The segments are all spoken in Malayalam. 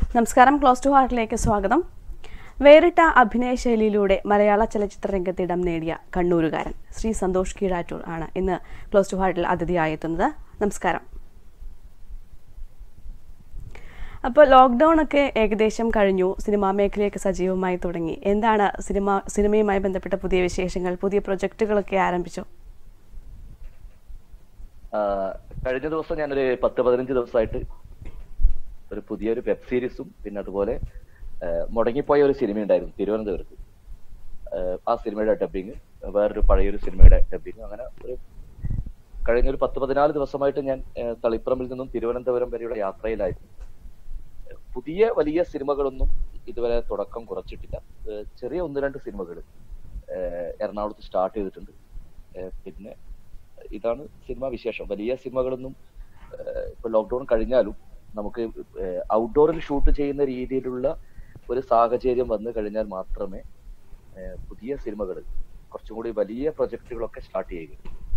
നമസ്കാരം ക്ലോസ് ടു ഹാർട്ടിലേക്ക് സ്വാഗതം വേറിട്ട അഭിനയ ശൈലിയിലൂടെ മലയാള ചലച്ചിത്ര രംഗത്ത് ഇടം നേടിയ കണ്ണൂരുകാരൻ ശ്രീ സന്തോഷ് കീഴാറ്റൂർ ആണ് ഇന്ന് ക്ലോസ് ടു ഹാർട്ടിൽ അതിഥിയായെത്തുന്നത് നമസ്കാരം അപ്പോൾ ലോക്ക്ഡൗൺ ഒക്കെ ഏകദേശം കഴിഞ്ഞു സിനിമാ മേഖലയൊക്കെ സജീവമായി തുടങ്ങി എന്താണ് സിനിമ സിനിമയുമായി ബന്ധപ്പെട്ട പുതിയ വിശേഷങ്ങൾ പുതിയ പ്രൊജക്റ്റുകളൊക്കെ ആരംഭിച്ചു ആ, കഴിഞ്ഞ ദിവസം ഞാനൊരു പത്ത് പതിനഞ്ച് ദിവസമായിട്ട് ഒരു പുതിയൊരു വെബ് സീരീസും പിന്നെ അതുപോലെ ആ, മുടങ്ങിപ്പോയ ഒരു സിനിമ ഉണ്ടായിരുന്നു തിരുവനന്തപുരത്ത് ആ, ആ സിനിമയുടെ ഡബിങ് വേറൊരു പഴയൊരു സിനിമയുടെ ഡബിങ് അങ്ങനെ ഒരു കഴിഞ്ഞ ഒരു പത്ത് പതിനാല് ദിവസമായിട്ട് ഞാൻ ആ, തളിപ്പറമ്പിൽ നിന്നും തിരുവനന്തപുരം വരെയുള്ള യാത്രയിലായിരുന്നു പുതിയ വലിയ സിനിമകളൊന്നും ഇതുവരെ തുടക്കം കുറച്ചിട്ടില്ല ആ, ചെറിയ ഒന്ന് രണ്ട് സിനിമകൾ എറണാകുളത്ത് സ്റ്റാർട്ട് ചെയ്തിട്ടുണ്ട് ആ, പിന്നെ ഇതാണ് സിനിമ വിശേഷം വലിയ സിനിമകളൊന്നും ഏഹ്, ഇപ്പൊ ലോക്ക്ഡൌൺ കഴിഞ്ഞാലും നമുക്ക് ഔട്ട്ഡോറിൽ ഷൂട്ട് ചെയ്യുന്ന രീതിയിലുള്ള ഒരു സാഹചര്യം വന്നു കഴിഞ്ഞാൽ മാത്രമേ ഏഹ്, പുതിയ സിനിമകൾ കുറച്ചും കൂടി വലിയ പ്രൊജക്ടുകളൊക്കെ സ്റ്റാർട്ട് ചെയ്യുക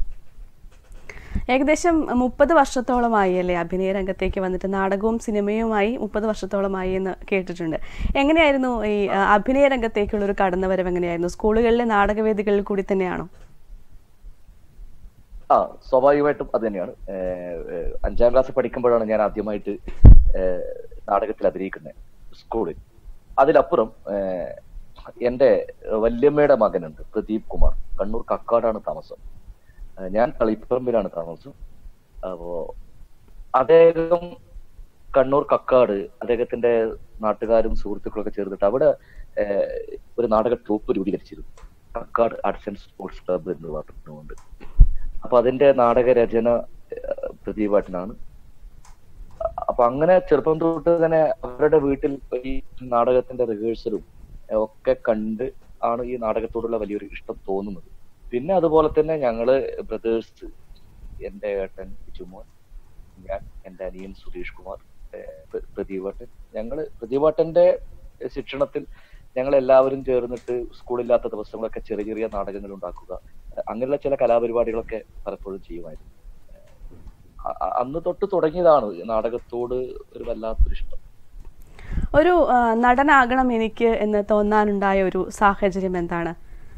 ഏകദേശം മുപ്പത് വർഷത്തോളമായി അല്ലേ അഭിനയ രംഗത്തേക്ക് വന്നിട്ട് നാടകവും സിനിമയുമായി മുപ്പത് വർഷത്തോളമായി എന്ന് കേട്ടിട്ടുണ്ട് എങ്ങനെയായിരുന്നു ഈ ആ, അഭിനയ രംഗത്തേക്കുള്ള ഒരു കടന്നുവരവ് എങ്ങനെയായിരുന്നു സ്കൂളുകളിലെ നാടകവേദികളിൽ കൂടി തന്നെയാണോ ആ സ്വാഭാവികമായിട്ടും അത് തന്നെയാണ് ഏഹ്, ഏഹ്, അഞ്ചാം ക്ലാസ് പഠിക്കുമ്പോഴാണ് ഞാൻ ആദ്യമായിട്ട് ഏഹ്, നാടകത്തിൽ അഭിനയിക്കുന്നത് സ്കൂളിൽ അതിലപ്പുറം ഏഹ്, എന്റെ വല്യമ്മയുടെ മകനുണ്ട് പ്രദീപ് കുമാർ കണ്ണൂർ കക്കാടാണ് താമസം ഏഹ്, ഞാൻ കളിപ്പറമ്പിലാണ് താമസം അപ്പോ അദ്ദേഹം കണ്ണൂർ കക്കാട് അദ്ദേഹത്തിന്റെ നാട്ടുകാരും സുഹൃത്തുക്കളൊക്കെ ചേർന്നിട്ട് അവിടെ ഏഹ്, ഒരു നാടക ട്രൂപ്പ് രൂപീകരിച്ചിരുന്നു Kakkad arts and sports club എന്ന് പറഞ്ഞുകൊണ്ട് അപ്പൊ അതിന്റെ നാടക രചന ഏഹ്, പ്രദീപാട്ടനാണ് അപ്പൊ അങ്ങനെ ചെറുപ്പം തൊട്ട് തന്നെ അവരുടെ വീട്ടിൽ ഈ നാടകത്തിന്റെ റിഹേഴ്സലും ഒക്കെ കണ്ട് ആണ് ഈ നാടകത്തോടുള്ള വലിയൊരു ഇഷ്ടം തോന്നുന്നത് പിന്നെ അതുപോലെ തന്നെ ഞങ്ങള് ബ്രദേഴ്സ് എന്റെ ഏട്ടൻ ബിജുമോൻ ഞാൻ എന്റെ അനിയൻ സുരേഷ് കുമാർ ഏഹ്, പ്ര- പ്രദീപേട്ടൻ ഞങ്ങള് പ്രദീപേട്ടന്റെ ശിക്ഷണത്തിൽ ഞങ്ങൾ എല്ലാവരും ചേർന്നിട്ട് സ്കൂളില്ലാത്ത ദിവസങ്ങളൊക്കെ ചെറിയ ചെറിയ നാടകങ്ങൾ ഉണ്ടാക്കുക അങ്ങനെയുള്ള ചില കലാപരിപാടികളൊക്കെ പലപ്പോഴും ചെയ്യുമായിരുന്നു അ- അ- അന്ന് തൊട്ട് തുടങ്ങിയതാണ് ഈ നാടകത്തോട് ഒരു വല്ലാത്തൊരു ഇഷ്ടം ഒരു ആ, നടനാകണം എനിക്ക് എന്ന് തോന്നാനുണ്ടായ ഒരു സാഹചര്യം എന്താണ്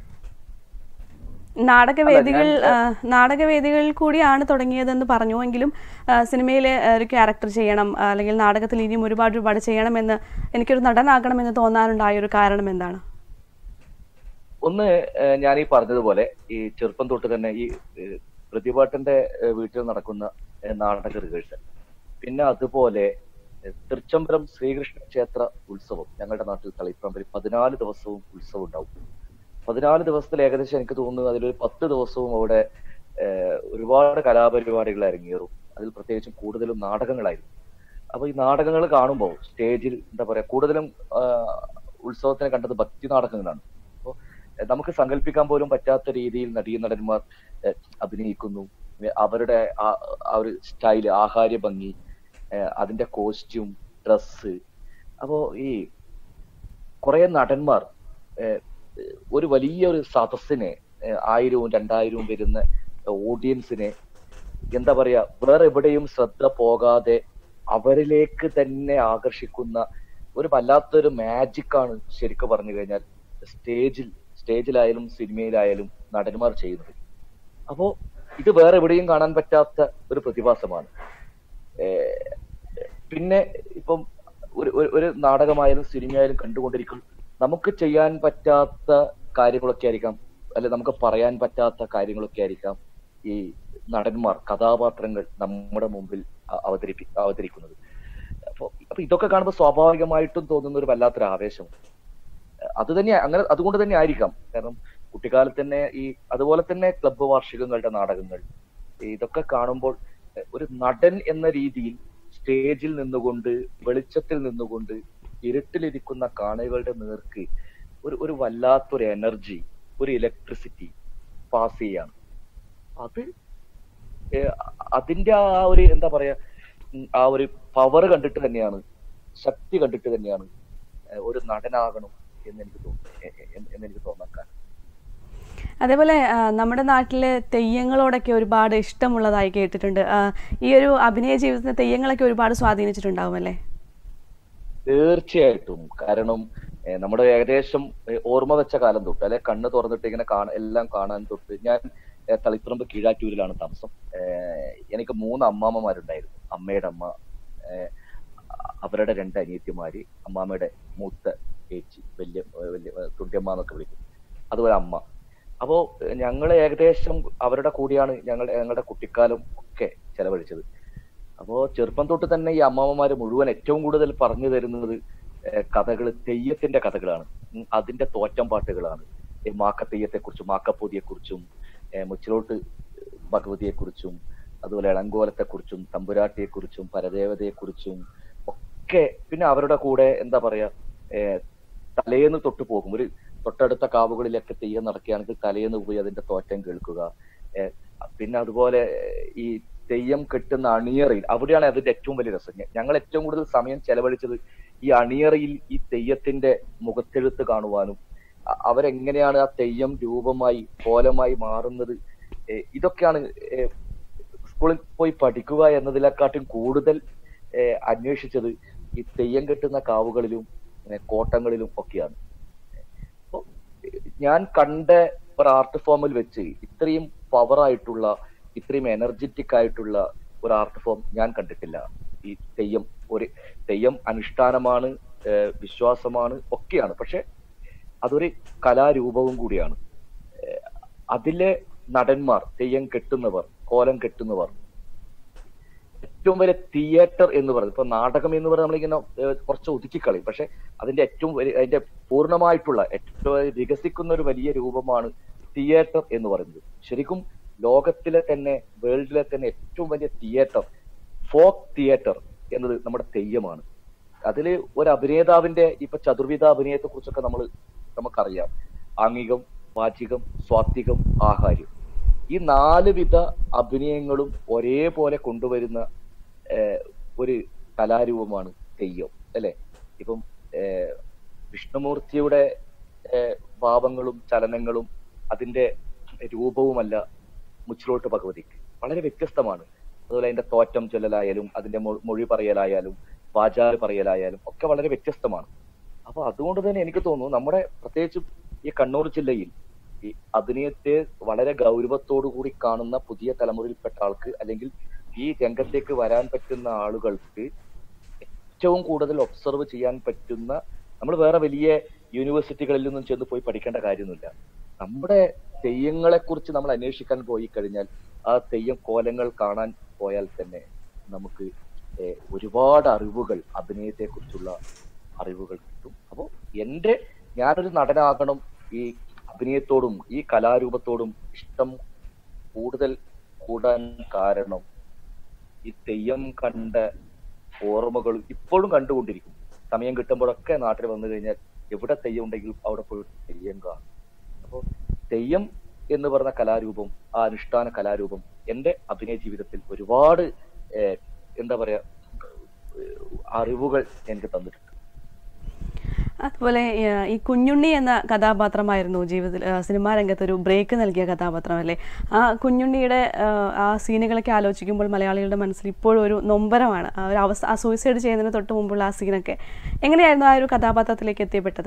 നാടകവേദികൾ ഞാൻ- ആ, നാടകവേദികളിൽ കൂടിയാണ് തുടങ്ങിയതെന്ന് പറഞ്ഞുവെങ്കിലും ആ, സിനിമയിലെ ആ, ഒരു ക്യാരക്ടർ ചെയ്യണം ആ, അല്ലെങ്കിൽ നാടകത്തിൽ ഇനിയും ഒരുപാട് ഒരുപാട് ചെയ്യണമെന്ന് എനിക്കൊരു നടനാകണമെന്ന് തോന്നാനുണ്ടായ ഒരു കാരണം എന്താണ് ഒന്ന് ഏഹ്, ഞാൻ ഈ പറഞ്ഞതുപോലെ ഈ ചെറുപ്പം തൊട്ട് തന്നെ ഈ ഏഹ്, പ്രതിഭാട്ടന്റെ ഏഹ്, വീട്ടിൽ നടക്കുന്ന ഏഹ്, നാടക റിഹേഴ്സൽ പിന്നെ അതുപോലെ ഏഹ്, തൃച്ചംബരം ശ്രീകൃഷ്ണ ക്ഷേത്ര ഉത്സവം ഞങ്ങളുടെ നാട്ടിൽ തളിപ്പറമ്പിൽ പതിനാല് ദിവസവും ഉത്സവം ഉണ്ടാവും പതിനാല് ദിവസത്തിൽ ഏകദേശം എനിക്ക് തോന്നുന്നു അതിലൊരു പത്ത് ദിവസവും അവിടെ ഏഹ്, ഒരുപാട് കലാപരിപാടികൾ അരങ്ങേറും അതിൽ പ്രത്യേകിച്ചും കൂടുതലും നാടകങ്ങളായിരുന്നു അപ്പൊ ഈ നാടകങ്ങൾ കാണുമ്പോൾ സ്റ്റേജിൽ എന്താ പറയാ കൂടുതലും ആഹ്, ഉത്സവത്തിനെ കണ്ടത് ഭക്തി നാടകങ്ങളാണ് അപ്പോൾ നമുക്ക് സങ്കല്പിക്കാൻ പോലും പറ്റാത്ത രീതിയിൽ നടീനടന്മാർ ഏഹ്, അഭിനയിക്കുന്നു ഏഹ്, അവരുടെ ആ- ആ ഒരു സ്റ്റൈല് ആഹാര്യ ഭംഗി ഏഹ്, അതിന്റെ കോസ്റ്റ്യൂം ഡ്രസ്സ് അപ്പോ ഈ കുറെ നടന്മാർ ഏഹ്, ഒരു വലിയൊരു സദസ്സിനെ ഏഹ്, ആയിരവും രണ്ടായിരവും വരുന്ന ഓഡിയൻസിനെ എന്താ പറയാ വേറെ എവിടെയും ശ്രദ്ധ പോകാതെ അവരിലേക്ക് തന്നെ ആകർഷിക്കുന്ന ഒരു വല്ലാത്തൊരു മാജിക് ആണ് ശരിക്കും പറഞ്ഞു കഴിഞ്ഞാൽ സ്റ്റേജിൽ സ്റ്റേജിലായാലും സിനിമയിലായാലും നടന്മാർ ചെയ്യുന്നത് അപ്പോ ഇത് വേറെ എവിടെയും കാണാൻ പറ്റാത്ത ഒരു പ്രതിഭാസമാണ് ഏഹ് പിന്നെ ഇപ്പം ഒരു ഒരു- ഒരു നാടകമായാലും സിനിമയായാലും കണ്ടുകൊണ്ടിരിക്കും നമുക്ക് ചെയ്യാൻ പറ്റാത്ത കാര്യങ്ങളൊക്കെ ആയിരിക്കാം അല്ലെ നമുക്ക് പറയാൻ പറ്റാത്ത കാര്യങ്ങളൊക്കെ ആയിരിക്കാം ഈ നടന്മാർ കഥാപാത്രങ്ങൾ നമ്മുടെ മുമ്പിൽ അ- അവതരിപ്പി അവതരിക്കുന്നത് അപ്പൊ അപ്പൊ ഇതൊക്കെ കാണുമ്പോൾ സ്വാഭാവികമായിട്ടും തോന്നുന്ന ഒരു വല്ലാത്തൊരു ആവേശം അത് തന്നെ അങ്ങനെ അതുകൊണ്ട് തന്നെ ആയിരിക്കാം കാരണം കുട്ടിക്കാലത്ത് തന്നെ ഈ അതുപോലെ തന്നെ ക്ലബ്ബ് വാർഷികങ്ങളുടെ നാടകങ്ങൾ ഇതൊക്കെ കാണുമ്പോൾ എഹ്, ഒരു നടൻ എന്ന രീതിയിൽ സ്റ്റേജിൽ നിന്നുകൊണ്ട് വെളിച്ചത്തിൽ നിന്നുകൊണ്ട് ഇരുട്ടിലിരിക്കുന്ന കാണികളുടെ നേർക്ക് ഒരു ഒരു വല്ലാത്തൊരു എനർജി ഒരു ഇലക്ട്രിസിറ്റി പാസ് ചെയ്യാണ് അത് ഏഹ്, അതിന്റെ ആ ഒരു എന്താ പറയാ ഉം, ആ ഒരു പവർ കണ്ടിട്ട് തന്നെയാണ് ശക്തി കണ്ടിട്ട് തന്നെയാണ് ഏഹ്, ഒരു നടനാകണം എന്ന് എനിക്ക് തോന്നുന്നു എ- എ- എന്ന് എനിക്ക് തോന്നാൻ കാരണം അതേപോലെ ആ, നമ്മുടെ നാട്ടിലെ തെയ്യങ്ങളോടൊക്കെ ഒരുപാട് ഇഷ്ടമുള്ളതായി കേട്ടിട്ടുണ്ട് ആ, ഈ ഒരു അഭിനയ ജീവിതത്തിന് തെയ്യങ്ങളൊക്കെ ഒരുപാട് സ്വാധീനിച്ചിട്ടുണ്ടാവും അല്ലേ തീർച്ചയായിട്ടും കാരണം ഏഹ് നമ്മുടെ ഏകദേശം ഏഹ് ഓർമ്മ വെച്ച കാലം തൊട്ട് അല്ലെ കണ്ണ് തുറന്നിട്ട് ഇങ്ങനെ കാണ എല്ലാം കാണാൻ തൊട്ട് ഞാൻ ഏഹ് തളിപ്പറമ്പ് കീഴാറ്റൂരിലാണ് താമസം ഏഹ് എനിക്ക് മൂന്ന് അമ്മാമ്മമാരുണ്ടായിരുന്നു അമ്മയുടെ അമ്മ ഏഹ് അവരുടെ രണ്ട് അനിയത്തിമാര് അമ്മാമ്മയുടെ മൂത്ത ചേച്ചി വലിയ വലിയ തുണ്ടിയമ്മ എന്നൊക്കെ വിളിക്കും അതുപോലെ അമ്മ അപ്പോ ഞങ്ങൾ ഏകദേശം അവരുടെ കൂടിയാണ് ഞങ്ങൾ ഞങ്ങളുടെ കുട്ടിക്കാലം ഒക്കെ ചെലവഴിച്ചത് അപ്പോ ചെറുപ്പം തൊട്ട് തന്നെ ഈ അമ്മാമ്മമാര് മുഴുവൻ ഏറ്റവും കൂടുതൽ പറഞ്ഞു തരുന്നത് കഥകൾ തെയ്യത്തിന്റെ കഥകളാണ് ഉം, അതിന്റെ തോറ്റം പാട്ടുകളാണ് ഈ മാക്കത്തെയ്യത്തെ കുറിച്ചും മാക്കപ്പൊതിയെ കുറിച്ചും മുച്ചിലോട്ട് ഭഗവതിയെ കുറിച്ചും അതുപോലെ ഇളങ്കോലത്തെ കുറിച്ചും തമ്പുരാട്ടിയെ കുറിച്ചും പരദേവതയെ കുറിച്ചും ഒക്കെ പിന്നെ അവരുടെ കൂടെ എന്താ പറയാ ഏഹ് തലേന്ന് തൊട്ട് പോകും ഒരു തൊട്ടടുത്ത കാവുകളിലൊക്കെ തെയ്യം നടക്കുകയാണെങ്കിൽ തലേന്ന് പോയി അതിന്റെ തോറ്റം കേൾക്കുക ഏഹ് പിന്നെ അതുപോലെ ഈ തെയ്യം കെട്ടുന്ന അണിയറയിൽ അവിടെയാണ് അതിന്റെ ഏറ്റവും വലിയ രസം ഞ- ഞങ്ങൾ ഏറ്റവും കൂടുതൽ സമയം ചെലവഴിച്ചത് ഈ അണിയറയിൽ ഈ തെയ്യത്തിന്റെ മുഖത്തെഴുത്ത് കാണുവാനും അ- അവരെങ്ങനെയാണ് ആ തെയ്യം രൂപമായി കോലമായി മാറുന്നത് ഏഹ് ഇതൊക്കെയാണ് ഏഹ് സ്കൂളിൽ പോയി പഠിക്കുക എന്നതിനെക്കാട്ടും കൂടുതൽ ഏഹ് അന്വേഷിച്ചത് ഈ തെയ്യം കെട്ടുന്ന കാവുകളിലും ഏഹ് കോട്ടങ്ങളിലും ഒക്കെയാണ് അപ്പൊ ഞാൻ കണ്ട ഒരു ആർട്ട് ഫോമിൽ വെച്ച് ഇത്രയും പവർ ആയിട്ടുള്ള ഇത്രയും എനർജറ്റിക് ആയിട്ടുള്ള ഒരു ആർട്ട് ഫോം ഞാൻ കണ്ടിട്ടില്ല ഈ തെയ്യം ഒരു തെയ്യം അനുഷ്ഠാനമാണ് ഏഹ് വിശ്വാസമാണ് ഒക്കെയാണ് പക്ഷെ അതൊരു കലാരൂപവും കൂടിയാണ് ഏഹ് അതിലെ നടന്മാർ തെയ്യം കെട്ടുന്നവർ കോലം കെട്ടുന്നവർ ഏറ്റവും വലിയ തിയേറ്റർ എന്ന് പറയുന്നത് ഇപ്പൊ നാടകം എന്ന് പറയുന്നത് നമ്മളിങ്ങനെ ഏഹ് കുറച്ച് ഒതുക്കിക്കളയും പക്ഷെ അതിന്റെ ഏറ്റവും വലിയ അതിന്റെ പൂർണ്ണമായിട്ടുള്ള ഏറ്റവും വികസിക്കുന്ന ഒരു വലിയ രൂപമാണ് തിയേറ്റർ എന്ന് പറയുന്നത് ശരിക്കും ലോകത്തിലെ തന്നെ വേൾഡിലെ തന്നെ ഏറ്റവും വലിയ തിയേറ്റർ ഫോക്ക് തിയേറ്റർ എന്നത് നമ്മുടെ തെയ്യമാണ് അതില് ഒരു അഭിനേതാവിന്റെ ഇപ്പൊ ചതുർവിധ അഭിനയത്തെ കുറിച്ചൊക്കെ നമ്മൾ നമുക്കറിയാം ആംഗികം വാചികം സ്വാത്വികം ആഹാര്യം ഈ നാല് വിധ അഭിനയങ്ങളും ഒരേപോലെ കൊണ്ടുവരുന്ന ഏഹ്, ഒരു കലാരൂപമാണ് തെയ്യം അല്ലെ ഇപ്പം ഏഹ്, വിഷ്ണുമൂർത്തിയുടെ ഏഹ്, ഭാവങ്ങളും ചലനങ്ങളും അതിന്റെ രൂപവുമല്ല മുച്ചിലോട്ട് ഭഗവതിക്ക് വളരെ വ്യത്യസ്തമാണ് അതുപോലെ അതിന്റെ തോറ്റം ചൊല്ലലായാലും അതിന്റെ മൊ- മൊഴി പറയലായാലും വാചാല് പറയലായാലും ഒക്കെ വളരെ വ്യത്യസ്തമാണ് അപ്പൊ അതുകൊണ്ട് തന്നെ എനിക്ക് തോന്നുന്നു നമ്മുടെ പ്രത്യേകിച്ചും ഈ കണ്ണൂർ ജില്ലയിൽ ഈ അഭിനയത്തെ വളരെ ഗൗരവത്തോടു കൂടി കാണുന്ന പുതിയ തലമുറയിൽപ്പെട്ട ആൾക്ക് അല്ലെങ്കിൽ ഈ രംഗത്തേക്ക് വരാൻ പറ്റുന്ന ആളുകൾക്ക് ഏറ്റവും കൂടുതൽ ഒബ്സർവ് ചെയ്യാൻ പറ്റുന്ന നമ്മൾ വേറെ വലിയ യൂണിവേഴ്സിറ്റികളിലൊന്നും ചെന്ന് പോയി പഠിക്കേണ്ട കാര്യമൊന്നുമില്ല നമ്മുടെ തെയ്യങ്ങളെ കുറിച്ച് നമ്മൾ അന്വേഷിക്കാൻ പോയി കഴിഞ്ഞാൽ ആ തെയ്യം കോലങ്ങൾ കാണാൻ പോയാൽ തന്നെ നമുക്ക് ഏഹ്, ഒരുപാട് അറിവുകൾ അഭിനയത്തെ കുറിച്ചുള്ള അറിവുകൾ കിട്ടും അപ്പോൾ എന്റെ ഞാനൊരു നടനാകണം ഈ അഭിനയത്തോടും ഈ കലാരൂപത്തോടും ഇഷ്ടം കൂടുതൽ കൂടാൻ കാരണം ഈ തെയ്യം കണ്ട ഓർമ്മകൾ ഇപ്പോഴും കണ്ടുകൊണ്ടിരിക്കും സമയം കിട്ടുമ്പോഴൊക്കെ നാട്ടിൽ വന്നു കഴിഞ്ഞാൽ എവിടെ തെയ്യം ഉണ്ടെങ്കിലും അവിടെ പോയി തെയ്യം കാണും അപ്പോൾ തെയ്യം എന്ന് പറഞ്ഞ കലാരൂപം ആ അനുഷ്ഠാന കലാരൂപം എന്റെ അഭിനയ ജീവിതത്തിൽ ഒരുപാട് ഏഹ്, എന്താ പറയാ ഏഹ്, അറിവുകൾ എനിക്ക് തന്നിട്ടുണ്ട് അതുപോലെ ഏഹ്, ഈ കുഞ്ഞുണ്ണി എന്ന കഥാപാത്രമായിരുന്നു ജീവിതത്തിൽ ഏഹ്, സിനിമാ രംഗത്ത് ഒരു ബ്രേക്ക് നൽകിയ കഥാപാത്രം അല്ലേ ആ കുഞ്ഞുണ്ണിയുടെ ഏഹ്, ആ സീനുകളൊക്കെ ആലോചിക്കുമ്പോൾ മലയാളികളുടെ മനസ്സിൽ ഇപ്പോഴും ഒരു നൊമ്പരമാണ് ആ ഒരു അവസ്ഥ ആ സൂയിസൈഡ് ചെയ്യുന്നതിന് തൊട്ട് മുമ്പുള്ള ആ സീനൊക്കെ എങ്ങനെയായിരുന്നു ആ ഒരു കഥാപാത്രത്തിലേക്ക് എത്തിയപ്പെട്ടത്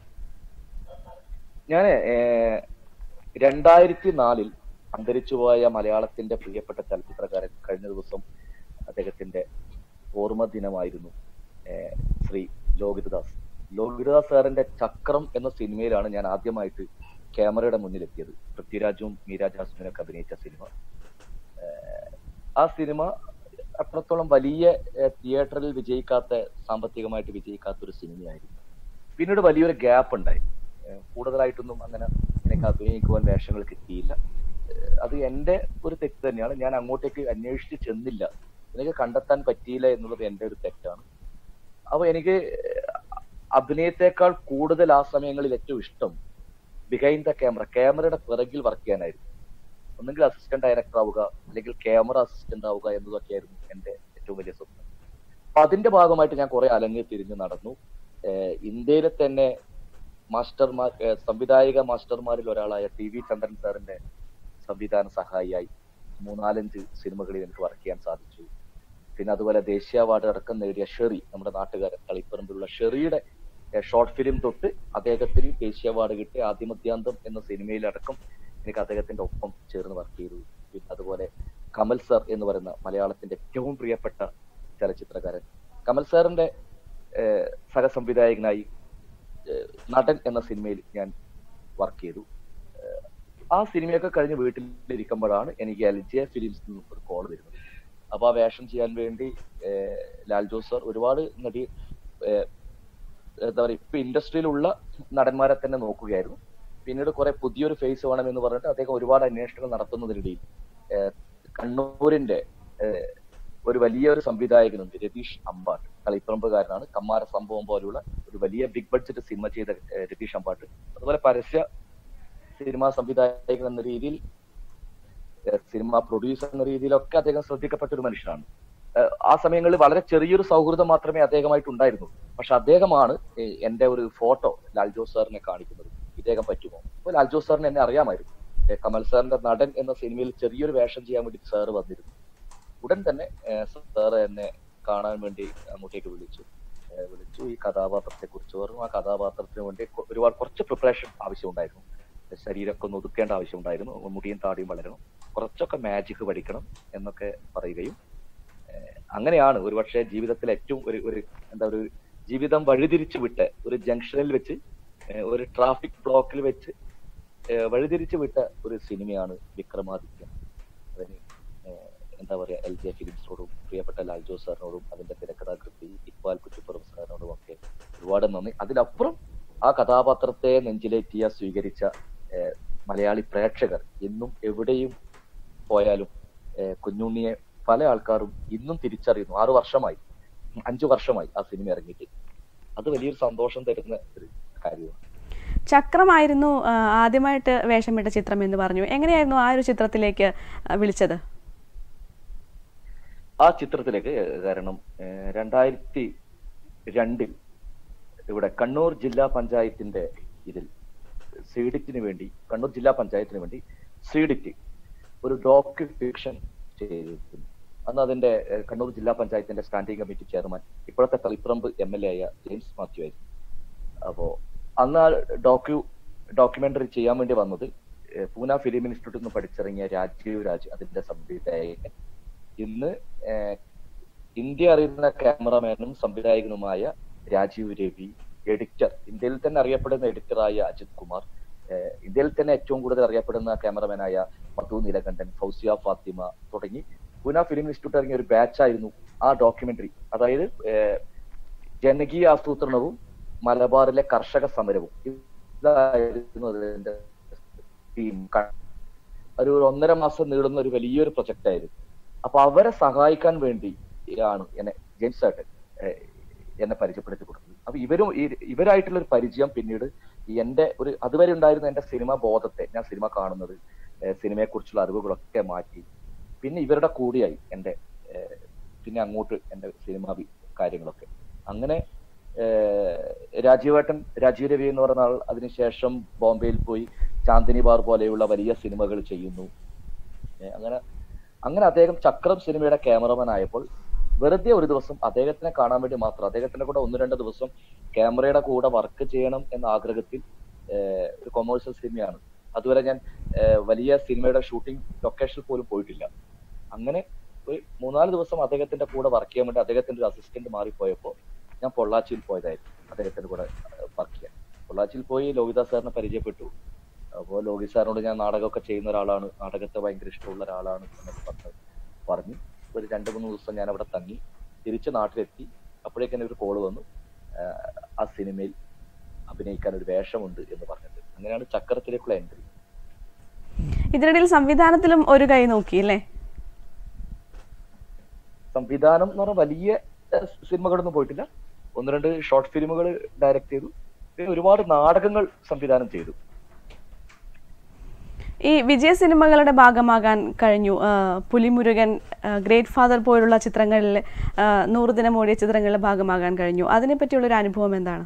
ഞാൻ രണ്ടായിരത്തി നാലിൽ അന്തരിച്ചുപോയ മലയാളത്തിന്റെ പ്രിയപ്പെട്ട ചലച്ചിത്രകാരൻ കഴിഞ്ഞ ദിവസം അദ്ദേഹത്തിന്റെ ഓർമ്മ ദിനമായിരുന്നു ഏഹ്, ശ്രീ ലോകിതദാസ് ലോകിതദാസ് സാറിന്റെ ചക്രം എന്ന സിനിമയിലാണ് ഞാൻ ആദ്യമായിട്ട് ക്യാമറയുടെ മുന്നിലെത്തിയത് പൃഥ്വിരാജും മീരാ ജാസ്മിനും ഒക്കെ അഭിനയിച്ച സിനിമ ഏഹ്, ആ സിനിമ അത്രത്തോളം വലിയ ഏഹ്, തിയേറ്ററിൽ വിജയിക്കാത്ത സാമ്പത്തികമായിട്ട് വിജയിക്കാത്ത ഒരു സിനിമയായിരുന്നു പിന്നീട് വലിയൊരു ഗ്യാപ്പ് ഉണ്ടായി ഏഹ് കൂടുതലായിട്ടൊന്നും അങ്ങനെ എനിക്ക് അഭിനയിക്കുവാൻ വേഷങ്ങൾ കിട്ടിയില്ല ഏഹ് അത് എന്റെ ഒരു തെറ്റ് തന്നെയാണ് ഞാൻ അങ്ങോട്ടേക്ക് അന്വേഷിച്ച് ചെന്നില്ല എനിക്ക് കണ്ടെത്താൻ പറ്റിയില്ല എന്നുള്ളത് എന്റെ ഒരു തെറ്റാണ് അപ്പൊ എനിക്ക് അഭിനയത്തെക്കാൾ കൂടുതൽ ആ സമയങ്ങളിൽ ഏറ്റവും ഇഷ്ടം ബിഹൈൻഡ് ദ ക്യാമറ ക്യാമറയുടെ പിറകിൽ വർക്ക് ചെയ്യാനായിരുന്നു ഒന്നെങ്കിൽ അസിസ്റ്റന്റ് ഡയറക്ടർ ആവുക അല്ലെങ്കിൽ ക്യാമറ അസിസ്റ്റന്റ് ആവുക എന്നതൊക്കെയായിരുന്നു എന്റെ ഏറ്റവും വലിയ സ്വപ്നം അപ്പൊ അതിന്റെ ഭാഗമായിട്ട് ഞാൻ കുറെ അലഞ്ഞ് തിരിഞ്ഞ് നടന്നു ഏഹ് ഇന്ത്യയിലെ തന്നെ മാസ്റ്റർമാർ ഏഹ് സംവിധായക മാസ്റ്റർമാരിൽ ഒരാളായ ടി വി ചന്ദ്രൻ സാറിന്റെ സംവിധാന സഹായിയായി മൂന്നാലഞ്ച് സിനിമകളിൽ എനിക്ക് വർക്ക് ചെയ്യാൻ സാധിച്ചു പിന്നെ അതുപോലെ ദേശീയ അവാർഡ് അടക്കം നേടിയ ഷെറി നമ്മുടെ നാട്ടുകാരൻ കളിപ്പറമ്പിലുള്ള ഷെറിയുടെ ഷോർട്ട് ഫിലിം തൊട്ട് അദ്ദേഹത്തിന് ദേശീയ അവാർഡ് കിട്ടിയ ആദ്യമധ്യാന്തം എന്ന സിനിമയിലടക്കം എനിക്ക് അദ്ദേഹത്തിന്റെ ഒപ്പം ചേർന്ന് വർക്ക് ചെയ്തു പിന്നെ അതുപോലെ കമൽ സർ എന്ന് പറയുന്ന മലയാളത്തിന്റെ ഏറ്റവും പ്രിയപ്പെട്ട ചലച്ചിത്രകാരൻ കമൽ സാറിന്റെ ഏഹ്, സഹസംവിധായകനായി ഏഹ്, നടൻ എന്ന സിനിമയിൽ ഞാൻ വർക്ക് ചെയ്തു ഏഹ്, ആ സിനിമയൊക്കെ കഴിഞ്ഞ് വീട്ടിലിരിക്കുമ്പോഴാണ് എനിക്ക് എൽ ജെ ഫിലിംസിൽ നിന്ന് ഒരു കോൾ വരുന്നത് അപ്പൊ ആ വേഷം ചെയ്യാൻ വേണ്ടി ഏഹ്, ലാൽ ജോസ് സാർ ഒരുപാട് നടി ഏഹ്, എന്താ പറയുക ഇപ്പൊ ഇൻഡസ്ട്രിയിലുള്ള നടന്മാരെ തന്നെ നോക്കുകയായിരുന്നു പിന്നീട് കുറെ പുതിയൊരു ഫേസ് വേണം എന്ന് പറഞ്ഞിട്ട് അദ്ദേഹം ഒരുപാട് അന്വേഷണങ്ങൾ നടത്തുന്നതിനിടയിൽ ഏഹ്, കണ്ണൂരിന്റെ ഏഹ്, ഒരു വലിയ ഒരു സംവിധായകനുണ്ട് രതീഷ് അമ്പാട്ട് കളിപ്പറമ്പുകാരനാണ് കമ്മാര സംഭവം പോലുള്ള ഒരു വലിയ ബിഗ് ബഡ്ജറ്റ് സിനിമ ചെയ്ത ഏഹ്, രതീഷ് അമ്പാട്ട് അതുപോലെ പരസ്യ സിനിമാ സംവിധായകൻ എന്ന രീതിയിൽ ഏഹ്, സിനിമ പ്രൊഡ്യൂസർ എന്ന രീതിയിലൊക്കെ അദ്ദേഹം ശ്രദ്ധിക്കപ്പെട്ട ഒരു മനുഷ്യനാണ് ഏഹ്, ആ സമയങ്ങളിൽ വളരെ ചെറിയൊരു സൗഹൃദം മാത്രമേ അദ്ദേഹമായിട്ട് ഉണ്ടായിരുന്നു പക്ഷെ അദ്ദേഹമാണ് ഏഹ്, എന്റെ ഒരു ഫോട്ടോ ലാൽ ജോസ് സാറിനെ കാണിക്കുന്നത് ഇദ്ദേഹം പറ്റുമോ അപ്പൊ ലാൽ ജോസ് സാറിന് എന്നെ അറിയാമായിരുന്നു ഏഹ്, കമൽ സാറിന്റെ നടൻ എന്ന സിനിമയിൽ ചെറിയൊരു വേഷം ചെയ്യാൻ വേണ്ടി സാറ് വന്നിരുന്നു ഉടൻ തന്നെ സാറ് എന്നെ കാണാൻ വേണ്ടി അങ്ങോട്ടേക്ക് വിളിച്ചു ഏഹ്, വിളിച്ചു ഈ കഥാപാത്രത്തെ കുറിച്ച് പറഞ്ഞു ആ കഥാപാത്രത്തിന് വേണ്ടി കൊ- ഒരുപാട് കുറച്ച് പ്രിപ്പറേഷൻ ആവശ്യമുണ്ടായിരുന്നു ശരീരമൊക്കെ ഒന്ന് ഒതുക്കേണ്ട ആവശ്യമുണ്ടായിരുന്നു മുടിയും താടിയും വളരണം കുറച്ചൊക്കെ മാജിക് പഠിക്കണം എന്നൊക്കെ പറയുകയും ഏഹ് അങ്ങനെയാണ് ഒരുപക്ഷെ ജീവിതത്തിൽ ഏറ്റവും ഒരു ഒരു എന്താ ഒരു ജീവിതം വഴിതിരിച്ചു വിട്ട് ഒരു ജംഗ്ഷനിൽ വെച്ച് ഏഹ് ഒരു ട്രാഫിക് ബ്ലോക്കിൽ വെച്ച് ഏഹ് വഴിതിരിച്ചു വിട്ട ഒരു സിനിമയാണ് വിക്രമാദിത്യൻ അതിന് ഏഹ് എന്താ പറയാ എൽ ജെ ഫിലിംസിനോടും പ്രിയപ്പെട്ട ലാൽ ജോസ് സാറിനോടും അതിന്റെ തിരക്കഥാകൃത്തി ഇക്ബാൽ കുറ്റിപ്പുറം സാറിനോടും ഒക്കെ ഒരുപാട് നന്ദി അതിലപ്പുറം ആ കഥാപാത്രത്തെ നെഞ്ചിലേറ്റിയ സ്വീകരിച്ച ഏഹ് മലയാളി പ്രേക്ഷകർ എന്നും എവിടെയും പോയാലും ഏഹ് കുഞ്ഞുണ്ണിയെ പല ആൾക്കാരും ഇന്നും തിരിച്ചറിയുന്നു ആറു വർഷമായി അഞ്ചു വർഷമായി ആ സിനിമ ഇറങ്ങിയിട്ട് അത് വലിയൊരു സന്തോഷം തരുന്ന ഒരു കാര്യമാണ് ചക്രമായിരുന്നു ആ, ആദ്യമായിട്ട് വേഷമിട്ട ചിത്രം എന്ന് പറഞ്ഞു എങ്ങനെയായിരുന്നു ആ ഒരു ചിത്രത്തിലേക്ക് ആ, വിളിച്ചത് ആ ചിത്രത്തിലേക്ക് കാരണം ഏഹ് രണ്ടായിരത്തി രണ്ടിൽ ഇവിടെ കണ്ണൂർ ജില്ലാ പഞ്ചായത്തിന്റെ ഇതിൽ സീഡിറ്റിന് വേണ്ടി കണ്ണൂർ ജില്ലാ പഞ്ചായത്തിന് വേണ്ടി സീഡിറ്റ് ഒരു ഡോക്യു ഫിക്ഷൻ ചെയ്തിരുന്നു അന്ന് അതിന്റെ ഏഹ് കണ്ണൂർ ജില്ലാ പഞ്ചായത്തിന്റെ സ്റ്റാൻഡിംഗ് കമ്മിറ്റി ചെയർമാൻ ഇപ്പോഴത്തെ തളിപ്പറമ്പ് എം എൽ എ ആയ ജെയിംസ് മാത്യു ആയിരുന്നു അപ്പോ അന്ന് ആ ഡോക്യു ഡോക്യുമെന്ററി ചെയ്യാൻ വേണ്ടി വന്നത് ഏഹ് പൂന ഫിലിം ഇൻസ്റ്റിറ്റ്യൂട്ടിൽ നിന്ന് പഠിച്ചിറങ്ങിയ രാജീവ് രാജ് അതിന്റെ സംവിധായകൻ ഇന്ന് ഏഹ് ഇന്ത്യ അറിയുന്ന ക്യാമറമാനും സംവിധായകനുമായ രാജീവ് രവി എഡിറ്റർ ഇന്ത്യയിൽ തന്നെ അറിയപ്പെടുന്ന എഡിറ്ററായ അജിത് കുമാർ ഏഹ് ഇന്ത്യയിൽ തന്നെ ഏറ്റവും കൂടുതൽ അറിയപ്പെടുന്ന ക്യാമറമാനായ മധു നീലകണ്ഠൻ ഫൗസിയ ഫാത്തിമ തുടങ്ങി പൂന ഫിലിം ഇൻസ്റ്റിറ്റ്യൂട്ട് ഇറങ്ങിയ ഒരു ബാച്ചായിരുന്നു ആ ഡോക്യുമെന്ററി അതായത് ഏഹ് ജനകീയ ആസൂത്രണവും മലബാറിലെ കർഷക സമരവും ഇതായിരുന്നു അതിന്റെ ടീം ഒരു ഒന്നര മാസം നീളുന്ന ഒരു വലിയൊരു പ്രൊജക്റ്റ് ആയിരുന്നു അപ്പൊ അവരെ സഹായിക്കാൻ വേണ്ടി ആണ് എന്നെ ജെയിംസ് ഏട്ടൻ ഏഹ്, എന്നെ പരിചയപ്പെടുത്തി കൊടുത്തത് അപ്പൊ ഇവരും ഈ- ഇവരായിട്ടുള്ള ഒരു പരിചയം പിന്നീട് ഈ എന്റെ ഒരു അതുവരെ ഉണ്ടായിരുന്ന എന്റെ സിനിമ ബോധത്തെ ഞാൻ സിനിമ കാണുന്നത് സിനിമയെ കുറിച്ചുള്ള അറിവുകളൊക്കെ മാറ്റി പിന്നെ ഇവരുടെ കൂടിയായി എന്റെ ഏഹ്, പിന്നെ അങ്ങോട്ട് എന്റെ സിനിമ വി- കാര്യങ്ങളൊക്കെ അങ്ങനെ ഏഹ്, രാജീവേട്ടൻ രാജീവ് രവി എന്ന് പറയുന്ന ആൾ അതിനുശേഷം ബോംബെയിൽ പോയി ചാന്ദിനി ബാർ പോലെയുള്ള വലിയ സിനിമകൾ ചെയ്യുന്നു ഏഹ് അങ്ങനെ അങ്ങനെ അദ്ദേഹം ചക്രം സിനിമയുടെ ക്യാമറമാൻ ആയപ്പോൾ വെറുതെ ഒരു ദിവസം അദ്ദേഹത്തിനെ കാണാൻ വേണ്ടി മാത്രം അദ്ദേഹത്തിന്റെ കൂടെ ഒന്ന് രണ്ട് ദിവസം ക്യാമറയുടെ കൂടെ വർക്ക് ചെയ്യണം എന്ന ആഗ്രഹത്തിൽ ഏഹ് ഒരു കൊമേഴ്സ്യൽ സിനിമയാണ് അതുവരെ ഞാൻ ഏഹ് വലിയ സിനിമയുടെ ഷൂട്ടിംഗ് ലൊക്കേഷനിൽ പോലും പോയിട്ടില്ല അങ്ങനെ ഒരു മൂന്നാല് ദിവസം അദ്ദേഹത്തിന്റെ കൂടെ വർക്ക് ചെയ്യാൻ വേണ്ടി അദ്ദേഹത്തിന്റെ ഒരു അസിസ്റ്റന്റ് മാറിപ്പോയപ്പോൾ ഞാൻ പൊള്ളാച്ചിയിൽ പോയതായിരുന്നു അദ്ദേഹത്തിന്റെ കൂടെ വർക്ക് ചെയ്യാൻ പൊള്ളാച്ചിയിൽ പോയി ലോഹിദാസ് സാറിനെ പരിചയപ്പെട്ടു അപ്പോൾ ലോകി സാറിനോട് ഞാൻ നാടകമൊക്കെ ചെയ്യുന്ന ഒരാളാണ് നാടകത്തെ ഭയങ്കര ഇഷ്ടമുള്ള ഒരാളാണ് എന്നൊക്കെ പറഞ്ഞു പറഞ്ഞു ഒരു രണ്ട് മൂന്ന് ദിവസം ഞാൻ അവിടെ തങ്ങി തിരിച്ച് നാട്ടിലെത്തി അപ്പോഴേക്കും എന്നെ ഒരു കോള് വന്നു ആഹ് ആ സിനിമയിൽ അഭിനയിക്കാൻ ഒരു വേഷമുണ്ട് എന്ന് പറഞ്ഞിട്ട് അങ്ങനെയാണ് ചക്രത്തിലേക്കുള്ള എൻട്രി ഇതിനിടയിൽ സംവിധാനത്തിലും ഒരു കൈ നോക്കി അല്ലേ സംവിധാനം എന്ന് പറഞ്ഞാൽ വലിയ ഏഹ്, സിനിമകളൊന്നും പോയിട്ടില്ല ഒന്ന് രണ്ട് ഷോർട്ട് ഫിലിമുകൾ ഡയറക്ട് ചെയ്തു പിന്നെ ഒരുപാട് നാടകങ്ങൾ സംവിധാനം ചെയ്തു ഈ വിജയ സിനിമകളുടെ ഭാഗമാകാൻ കഴിഞ്ഞു ആ, പുലിമുരുകൻ ആ, ഗ്രേറ്റ് ഫാദർ പോലുള്ള ചിത്രങ്ങളിൽ ആ, നൂറ് ദിനം ഓടിയ ചിത്രങ്ങളുടെ ഭാഗമാകാൻ കഴിഞ്ഞു അതിനെപ്പറ്റിയുള്ളൊരു അനുഭവം എന്താണ്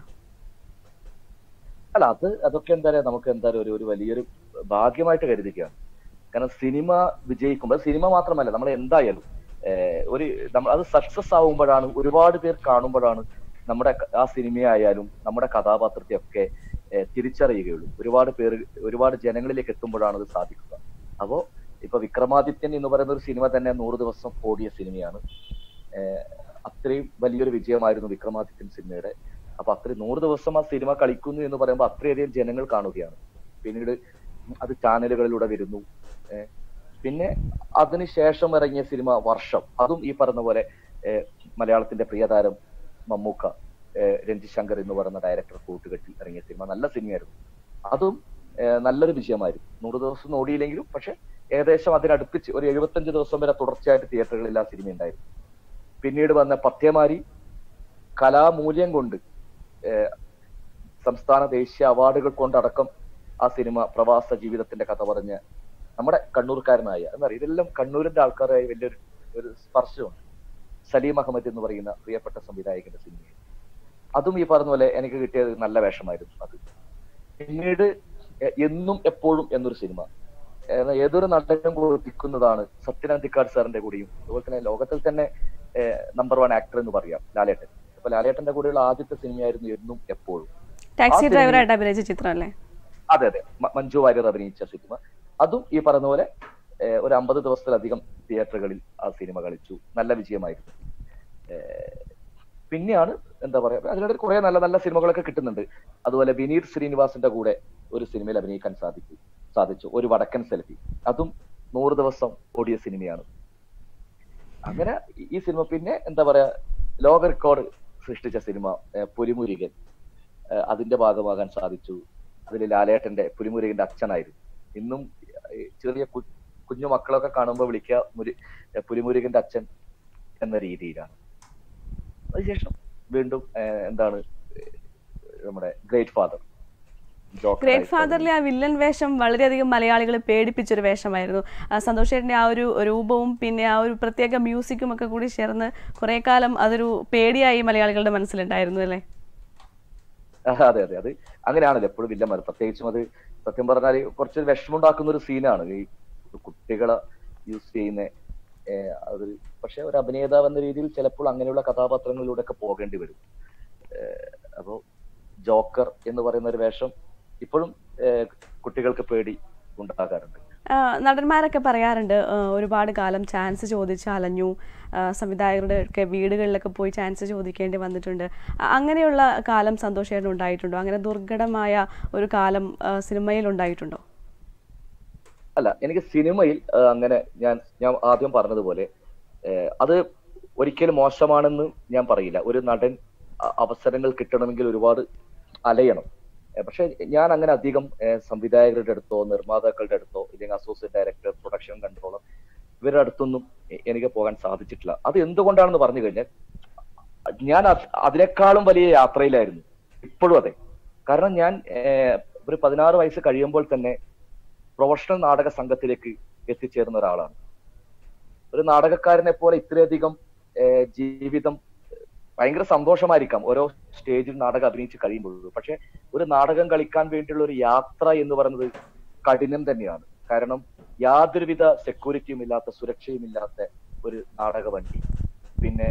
അല്ല അത് അതൊക്കെ എന്താ പറയാ നമുക്ക് എന്താ പറയാ ഒരു ഒരു വലിയൊരു ഭാഗ്യമായിട്ട് കരുതിക്കുകയാണ് കാരണം സിനിമ വിജയിക്കുമ്പോൾ സിനിമ മാത്രമല്ല നമ്മൾ എന്തായാലും ഏഹ് ഒരു നമ്മൾ അത് സക്സസ് ആവുമ്പോഴാണ് ഒരുപാട് പേർ കാണുമ്പോഴാണ് നമ്മുടെ ക- ആ സിനിമയായാലും നമ്മുടെ കഥാപാത്രത്തെ ഒക്കെ ഏഹ് തിരിച്ചറിയുകയുള്ളൂ ഒരുപാട് പേര് ഒരുപാട് ജനങ്ങളിലേക്ക് എത്തുമ്പോഴാണ് അത് സാധിക്കുക അപ്പോ ഇപ്പൊ വിക്രമാദിത്യൻ എന്ന് പറയുന്ന ഒരു സിനിമ തന്നെ നൂറ് ദിവസം ഓടിയ സിനിമയാണ് ഏഹ് അത്രയും വലിയൊരു വിജയമായിരുന്നു വിക്രമാദിത്യൻ സിനിമയുടെ അപ്പൊ അത്രയും നൂറ് ദിവസം ആ സിനിമ കളിക്കുന്നു എന്ന് പറയുമ്പോൾ അത്രയധികം ജനങ്ങൾ കാണുകയാണ് പിന്നീട് അത് ചാനലുകളിലൂടെ വരുന്നു ഏഹ് പിന്നെ അതിനുശേഷം ഇറങ്ങിയ സിനിമ വർഷം അതും ഈ പറഞ്ഞ പോലെ ഏഹ് മലയാളത്തിന്റെ പ്രിയതാരം മമ്മൂക്ക ഏഹ് രഞ്ജിത് ശങ്കർ എന്ന് പറയുന്ന ഡയറക്ടർ കൂട്ടുകെട്ടി ഇറങ്ങിയ സിനിമ നല്ല സിനിമയായിരുന്നു അതും ഏഹ് നല്ലൊരു വിജയമായിരുന്നു നൂറ് ദിവസം ഓടിയില്ലെങ്കിലും പക്ഷെ ഏകദേശം അതിനടുപ്പിച്ച് ഒരു എഴുപത്തഞ്ച് ദിവസം വരെ തുടർച്ചയായിട്ട് തിയേറ്ററുകളിൽ ആ സിനിമ ഉണ്ടായിരുന്നു പിന്നീട് വന്ന പത്യമാരി കലാമൂല്യം കൊണ്ട് ഏഹ് സംസ്ഥാന ദേശീയ അവാർഡുകൾ കൊണ്ടടക്കം ആ സിനിമ പ്രവാസ ജീവിതത്തിന്റെ കഥ പറഞ്ഞ് നമ്മുടെ കണ്ണൂർക്കാരനായ എന്താ പറയുക ഇതെല്ലാം കണ്ണൂരിന്റെ ആൾക്കാരായ വലിയൊരു ഒരു സ്പർശമുണ്ട് സലീം അഹമ്മദ് എന്ന് പറയുന്ന പ്രിയപ്പെട്ട സംവിധായകന്റെ സിനിമ അതും ഈ പറഞ്ഞ പോലെ എനിക്ക് കിട്ടിയത് നല്ല വേഷമായിരുന്നു അത് പിന്നീട് എ- എന്നും എപ്പോഴും എന്നൊരു സിനിമ ഏഹ് ഏതൊരു നടനും കൊതിക്കുന്നതാണ് സത്യനന്ദിക്കാട് സാറിന്റെ കൂടെയും അതുപോലെ തന്നെ ലോകത്തിൽ തന്നെ നമ്പർ വൺ ആക്ടർ എന്ന് പറയാം ലാലേട്ടൻ അപ്പൊ ലാലേട്ടന്റെ കൂടെയുള്ള ആദ്യത്തെ സിനിമയായിരുന്നു എന്നും എപ്പോഴും ടാക്സി സിനിമ- ഡ്രൈവറായിട്ട് അഭിനയിച്ച ചിത്രം അല്ലേ അതെ അതെ മ- മഞ്ജു വാര്യർ അഭിനയിച്ച സിനിമ അതും ഈ പറഞ്ഞ പോലെ ഏഹ് ഒരു അമ്പത് ദിവസത്തിലധികം തിയേറ്ററുകളിൽ ആ സിനിമ കളിച്ചു നല്ല വിജയമായിരുന്നു ഏഹ് പിന്നെയാണ് എന്താ പറയാ അതിനിടെ കുറെ നല്ല നല്ല സിനിമകളൊക്കെ കിട്ടുന്നുണ്ട് അതുപോലെ വിനീത് ശ്രീനിവാസിന്റെ കൂടെ ഒരു സിനിമയിൽ അഭിനയിക്കാൻ സാധിച്ചു സാധിച്ചു ഒരു വടക്കൻ സെൽഫി അതും നൂറ് ദിവസം ഓടിയ സിനിമയാണ് അങ്ങനെ ഈ- ഈ സിനിമ പിന്നെ എന്താ പറയാ ലോക റെക്കോർഡ് സൃഷ്ടിച്ച സിനിമ ഏഹ് പുലിമുരുകൻ ഏഹ് അതിന്റെ ഭാഗമാകാൻ സാധിച്ചു അതിൽ ലാലേട്ടന്റെ പുലിമുരുകന്റെ അച്ഛനായിരുന്നു ഇന്നും ഈ ചെറിയ കു- കുഞ്ഞു മക്കളൊക്കെ കാണുമ്പോൾ വിളിക്കുക മുരി ഏഹ് പുലിമുരുകന്റെ അച്ഛൻ എന്ന രീതിയിലാണ് അതിനുശേഷം വീണ്ടും ഏഹ് എന്താണ് ഏഹ് നമ്മുടെ ഗ്രേറ്റ് ഫാദർ ഗ്രേറ്റ് ഫാദറിലെ ആ വില്ലൻ വേഷം വളരെയധികം മലയാളികളെ പേടിപ്പിച്ചൊരു വേഷമായിരുന്നു ആ സന്തോഷ് ചേട്ടൻ്റെ ആ ഒരു രൂപവും പിന്നെ ആ ഒരു പ്രത്യേക മ്യൂസിക്കും ഒക്കെ കൂടി ചേർന്ന് കുറേ കാലം അതൊരു പേടിയായി മലയാളികളുടെ മനസ്സിലുണ്ടായിരുന്നു അല്ലേ അതെ അതെ അത് അങ്ങനെയാണല്ലോ എപ്പോഴും വില്ലന്മാർ പ്രത്യേകിച്ചും അത് സത്യം പറഞ്ഞാൽ കുറച്ച് വിഷമമുണ്ടാക്കുന്ന ഒരു സീനാണ് ഈ കുട്ടികളെ യൂസ് ചെയ്യുന്ന ഏഹ് അത് പക്ഷെ ഒരു അഭിനേതാവ് എന്ന രീതിയിൽ ചിലപ്പോൾ അങ്ങനെയുള്ള കഥാപാത്രങ്ങളിലൂടെ ഒക്കെ പോകേണ്ടി വരും ഏഹ് അപ്പോ ജോക്കർ എന്ന് പറയുന്ന ഒരു വേഷം ഇപ്പോഴും ഏഹ് കുട്ടികൾക്ക് പേടി ഉണ്ടാകാറുണ്ട് ആ, നടന്മാരൊക്കെ പറയാറുണ്ട് ആ, ഒരുപാട് കാലം ചാൻസ് ചോദിച്ച് അലഞ്ഞു ആ, സംവിധായകരുടെ ഒക്കെ വീടുകളിലൊക്കെ പോയി ചാൻസ് ചോദിക്കേണ്ടി വന്നിട്ടുണ്ട് അ- അങ്ങനെയുള്ള കാലം സന്തോഷേട്ടൻ ഉണ്ടായിട്ടുണ്ടോ അങ്ങനെ ദുർഘടമായ ഒരു കാലം ആ, സിനിമയിൽ ഉണ്ടായിട്ടുണ്ടോ അല്ല എനിക്ക് സിനിമയിൽ ആ, അങ്ങനെ ഞാൻ ഞാൻ ആദ്യം പറഞ്ഞതുപോലെ ഏഹ് അത് ഒരിക്കലും മോശമാണെന്ന് ഞാൻ പറയില്ല ഒരു നടൻ അ- അവസരങ്ങൾ കിട്ടണമെങ്കിൽ ഒരുപാട് അലയണം ഏഹ് പക്ഷെ ഞാൻ അങ്ങനെ അധികം ഏഹ് സംവിധായകരുടെ അടുത്തോ നിർമ്മാതാക്കളുടെ അടുത്തോ ഇല്ലെങ്കിൽ അസോസിയേറ്റ് ഡയറക്ടർ പ്രൊഡക്ഷൻ കൺട്രോളർ ഇവരുടെ അടുത്തൊന്നും എ- എനിക്ക് പോകാൻ സാധിച്ചിട്ടില്ല അത് എന്തുകൊണ്ടാണെന്ന് പറഞ്ഞു കഴിഞ്ഞാൽ ഞാൻ അത് അതിനേക്കാളും വലിയ യാത്രയിലായിരുന്നു ഇപ്പോഴും അതെ കാരണം ഞാൻ ഏഹ് ഒരു പതിനാറ് വയസ്സ് കഴിയുമ്പോൾ തന്നെ പ്രൊഫഷണൽ നാടക സംഘത്തിലേക്ക് എത്തിച്ചേർന്ന ഒരാളാണ് ഒരു നാടകക്കാരനെ പോലെ ഇത്രയധികം ഏഹ് ജീവിതം ഭയങ്കര സന്തോഷമായിരിക്കാം ഓരോ സ്റ്റേജിൽ നാടകം അഭിനയിച്ച് കഴിയുമ്പോഴും പക്ഷെ ഒരു നാടകം കളിക്കാൻ വേണ്ടിയുള്ള ഒരു യാത്ര എന്ന് പറയുന്നത് കഠിനം തന്നെയാണ് കാരണം യാതൊരുവിധ സെക്യൂരിറ്റിയും ഇല്ലാത്ത സുരക്ഷയും ഇല്ലാത്ത ഒരു നാടക വണ്ടി പിന്നെ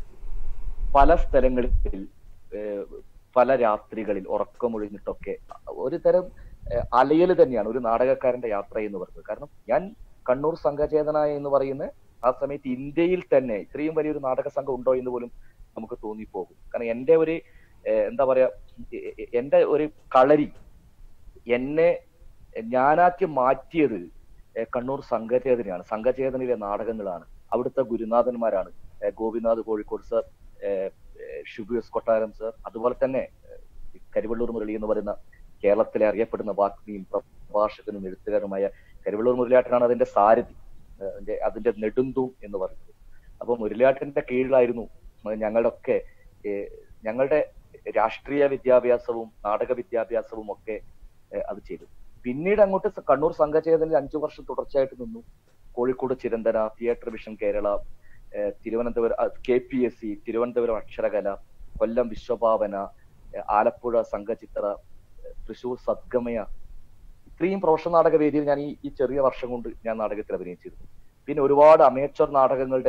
പല സ്ഥലങ്ങളിൽ ഏഹ് പല രാത്രികളിൽ ഉറക്കമൊഴിഞ്ഞിട്ടൊക്കെ ഒരു തരം ഏഹ് അലയൽ തന്നെയാണ് ഒരു നാടകക്കാരന്റെ യാത്ര എന്ന് പറയുന്നത് കാരണം ഞാൻ കണ്ണൂർ സംഘചേതന എന്ന് പറയുന്ന ആ സമയത്ത് ഇന്ത്യയിൽ തന്നെ ഇത്രയും വലിയൊരു നാടക സംഘം ഉണ്ടോ എന്ന് പോലും നമുക്ക് തോന്നിപ്പോകും കാരണം എന്റെ ഒരു ഏഹ് എന്താ പറയാ എ- എ- എന്റെ ഒരു കളരി എന്നെ ഞാനാക്കി മാറ്റിയത് ഏഹ് കണ്ണൂർ സംഘചേതനയാണ് സംഘചേതനയിലെ നാടകങ്ങളാണ് അവിടുത്തെ ഗുരുനാഥന്മാരാണ് ഏഹ് ഗോപിനാഥ് കോഴിക്കോട് സർ ഏഹ് ഏഹ് ഷിബു എസ് കൊട്ടാരം സർ അതുപോലെ തന്നെ ഏഹ് കരിവള്ളൂർ മുരളി എന്ന് പറയുന്ന കേരളത്തിലെ അറിയപ്പെടുന്ന വാഗ്മിയും പ്രഭാഷകനും എഴുത്തുകാരുമായ കരിവള്ളൂർ മുരളിയാട്ടനാണ് അതിന്റെ സാരഥി ഏഹ് അതിന്റെ അതിന്റെ നെടുന്തൂം എന്ന് പറയുന്നത് അപ്പൊ മുരളിയാട്ടന്റെ കീഴിലായിരുന്നു ഞങ്ങളുടെ ഒക്കെ ഏഹ് ഞങ്ങളുടെ രാഷ്ട്രീയ വിദ്യാഭ്യാസവും നാടക വിദ്യാഭ്യാസവും ഒക്കെ ഏഹ് അത് ചെയ്തു പിന്നീട് അങ്ങോട്ട് സ- കണ്ണൂർ സംഘചേതനയിൽ അഞ്ചു വർഷം തുടർച്ചയായിട്ട് നിന്നു കോഴിക്കോട് ചിരന്തന തിയേറ്റർ വിഷൻ കേരള ഏഹ് Thiruvananthapuram K P S C Thiruvananthapuram Aksharakala Kollam Viswabhavana ഏഹ് ആലപ്പുഴ സംഘചിത്ര ഏഹ് തൃശൂർ സദ്ഗമയ ഇത്രയും പ്രൊഫഷണൽ നാടക വേദിയിൽ ഞാൻ ഈ ഈ ചെറിയ വർഷം കൊണ്ട് ഞാൻ നാടകത്തിൽ അഭിനയിച്ചിരുന്നു പിന്നെ ഒരുപാട് അമേച്ചർ നാടകങ്ങളുടെ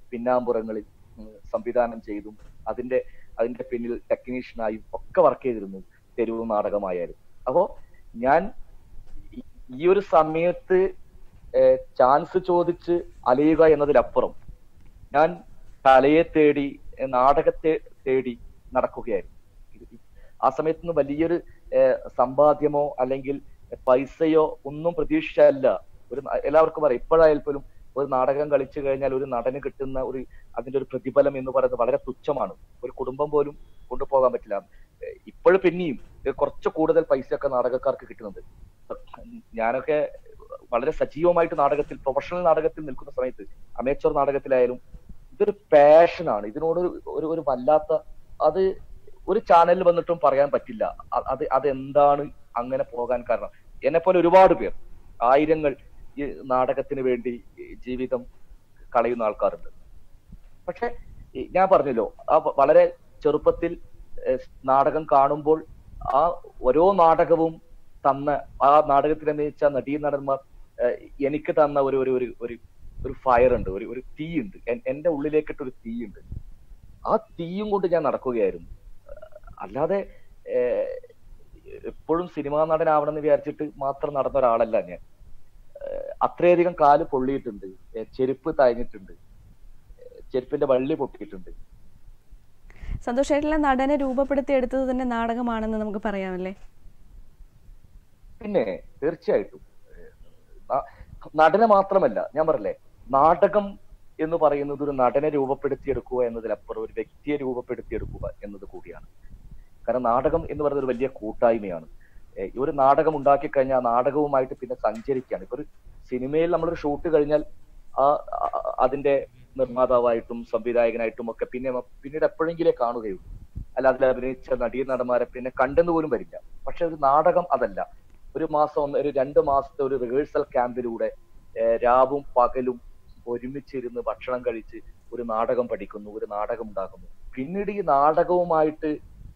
പിന്നാമ്പുറങ്ങളിൽ ഉം, സംവിധാനം ചെയ്തും അതിന്റെ അതിന്റെ പിന്നിൽ ടെക്നീഷ്യനായും ഒക്കെ വർക്ക് ചെയ്തിരുന്നു തെരുവ് നാടകമായാലും അപ്പോ ഞാൻ ഈ- ഈ ഒരു സമയത്ത് ചാൻസ് ചോദിച്ച് അലയുക എന്നതിലപ്പുറം ഞാൻ കലയെ തേടി ഏഹ് നാടകത്തെ തേടി നടക്കുകയായിരുന്നു ഇത് ആ സമയത്തൊന്നും വലിയൊരു ഏഹ് സമ്പാദ്യമോ അല്ലെങ്കിൽ പൈസയോ ഒന്നും പ്രതീക്ഷിച്ചല്ല ഒരു ന- എല്ലാവർക്കും പറയാം ഇപ്പോഴായാൽ പോലും ഒരു നാടകം കളിച്ചു കഴിഞ്ഞാൽ ഒരു നടന് കിട്ടുന്ന ഒരു അതിന്റെ ഒരു പ്രതിഫലം എന്ന് പറയുന്നത് വളരെ തുച്ഛമാണ് ഒരു കുടുംബം പോലും കൊണ്ടുപോകാൻ പറ്റില്ല ഏഹ് ഇപ്പോഴും പിന്നെയും ഏഹ് കുറച്ച് കൂടുതൽ പൈസയൊക്കെ നാടകക്കാർക്ക് കിട്ടുന്നുണ്ട് ഞാനൊക്കെ വളരെ സജീവമായിട്ട് നാടകത്തിൽ പ്രൊഫഷണൽ നാടകത്തിൽ നിൽക്കുന്ന സമയത്ത് അമേച്ചർ നാടകത്തിലായാലും ഇതൊരു പാഷനാണ് ഇതിനോട് ഒരു- ഒരു ഒരു വല്ലാത്ത അത് ഒരു ചാനലിൽ വന്നിട്ടും പറയാൻ പറ്റില്ല അ- അത് അതെന്താണ് അങ്ങനെ പോകാൻ കാരണം എന്നെ പോലെ ഒരുപാട് പേർ ആയിരങ്ങൾ ഈ നാടകത്തിന് വേണ്ടി ഈ ജീവിതം കളയുന്ന ആൾക്കാരുണ്ട് പക്ഷെ ഈ ഞാൻ പറഞ്ഞല്ലോ ആ വ- വളരെ ചെറുപ്പത്തിൽ ഏഹ്, നാടകം കാണുമ്പോൾ ആ ഓരോ നാടകവും തന്ന ആ നാടകത്തിൽ അഭിനയിച്ച നടീ നടന്മാർ ഏഹ്, എനിക്ക് തന്ന ഒരു ഒരു ഒരു ഒരു ഒരു ഫയർ ഉണ്ട് ഒരു ഒരു തീ ഉണ്ട് എൻ- എന്റെ ഉള്ളിലേക്കിട്ട് ഒരു തീ ഉണ്ട് ആ തീയും കൊണ്ട് ഞാൻ നടക്കുകയായിരുന്നു ഏഹ്, അല്ലാതെ ഏഹ്, എപ്പോഴും സിനിമാ നടനാവണം എന്ന് വിചാരിച്ചിട്ട് മാത്രം നടന്ന ഒരാളല്ല ഞാൻ ഏഹ്, അത്രയധികം കാല് പൊള്ളിയിട്ടുണ്ട് ഏഹ്, ചെരുപ്പ് തയഞ്ഞിട്ടുണ്ട് ഏഹ്, ചെരുപ്പിന്റെ വള്ളി പൊട്ടിയിട്ടുണ്ട് സന്തോഷമായിട്ടുള്ള നടനെ രൂപപ്പെടുത്തിയെടുത്തത് തന്നെ നാടകമാണെന്ന് നമുക്ക് പറയാമല്ലേ പിന്നെ തീർച്ചയായിട്ടും ഏഹ്, ന- നടനെ മാത്രമല്ല ഞാൻ പറഞ്ഞില്ലേ നാടകം എന്ന് പറയുന്നത് ഒരു നടനെ രൂപപ്പെടുത്തിയെടുക്കുക എന്നതിലപ്പുറം ഒരു വ്യക്തിയെ രൂപപ്പെടുത്തിയെടുക്കുക എന്നത് കൂടിയാണ് കാരണം നാടകം എന്ന് പറയുന്നത് ഒരു വലിയ കൂട്ടായ്മയാണ് ഏഹ്, ഈ ഒരു നാടകം ഉണ്ടാക്കി കഴിഞ്ഞാൽ ആ നാടകവുമായിട്ട് പിന്നെ സഞ്ചരിക്കുകയാണ് ഇപ്പൊ ഒരു സിനിമയിൽ നമ്മളൊരു ഷൂട്ട് കഴിഞ്ഞാൽ ആ ആ- അതിന്റെ നിർമ്മാതാവായിട്ടും സംവിധായകനായിട്ടും ഒക്കെ പിന്നെ മ- പിന്നീട് എപ്പോഴെങ്കിലേ കാണുകയുള്ളൂ അല്ല അതിൽ അഭിനയിച്ച നടീ നടന്മാരെ പിന്നെ കണ്ടെന്ന് പോലും വരില്ല പക്ഷെ ഒരു നാടകം അതല്ല ഒരു മാസം ഒന്ന് ഒരു രണ്ട് മാസത്തെ ഒരു റിഹേഴ്സൽ ക്യാമ്പിലൂടെ ഏഹ് രാവും പകലും ഒരുമിച്ചിരുന്ന് ഭക്ഷണം കഴിച്ച് ഒരു നാടകം പഠിക്കുന്നു ഒരു നാടകം ഉണ്ടാക്കുന്നു പിന്നീട് ഈ നാടകവുമായിട്ട്